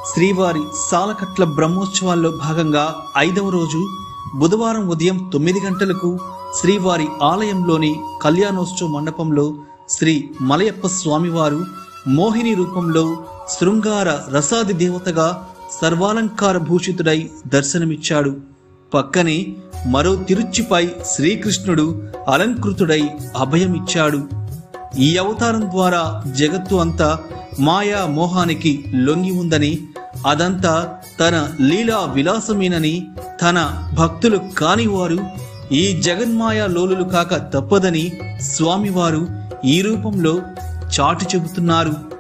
శ్రీవారి సాలకట్ల బ్రహ్మోత్సవాల్లో భాగంగా ఐదవ రోజు బుధవారం ఉదయం తొమ్మిది గంటలకు శ్రీవారి ఆలయంలోని కళ్యాణోత్సవ మండపంలో శ్రీ మలయప్ప స్వామివారు మోహిని రూపంలో శృంగార రసాది దేవతగా సర్వాలంకార భూషితుడై దర్శనమిచ్చాడు పక్కనే మరో తిరుచిపై శ్రీకృష్ణుడు అలంకృతుడై అభయమిచ్చాడు ఈ అవతారం ద్వారా జగత్తు అంతా మాయా మోహానికి లొంగి ఉందని అదంతా తన లీలా విలాసమేనని తన భక్తులు కానివారు ఈ జగన్మాయా లోలులు కాక తప్పదని స్వామివారు ఈ రూపంలో చాటు చెబుతున్నారు